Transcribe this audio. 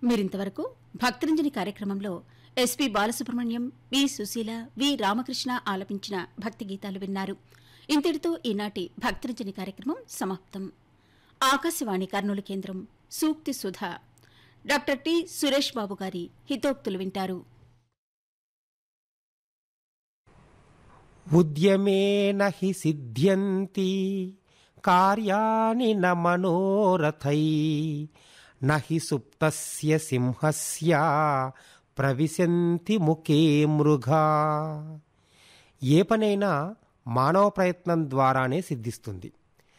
మీరింతవరకు భక్తరంజని కార్యక్రమంలో S P Balasubrahmanyam V Susheela V Ramakrishna ఆలపించిన భక్తి గీతాలు విన్నారు ఇంతటితో ఈనాటి భక్తరంజని కార్యక్రమం సమాప్తం ఆకాశవాణి కర్నూలు కేంద్రం సూక్తి సుధ డాక్టర్ టి సురేష్ బాబు గారి హితోక్తులు వింటారు ఉద్యమేన హి సిద్ధ్యంతి కార్యాణి న మనోరథై నహి సుప్తస్య సింహస్య ప్రవిశంతి ముఖే మృగా ఏ పనైనా మానవ ప్రయత్నం ద్వారానే సిద్ధిస్తుంది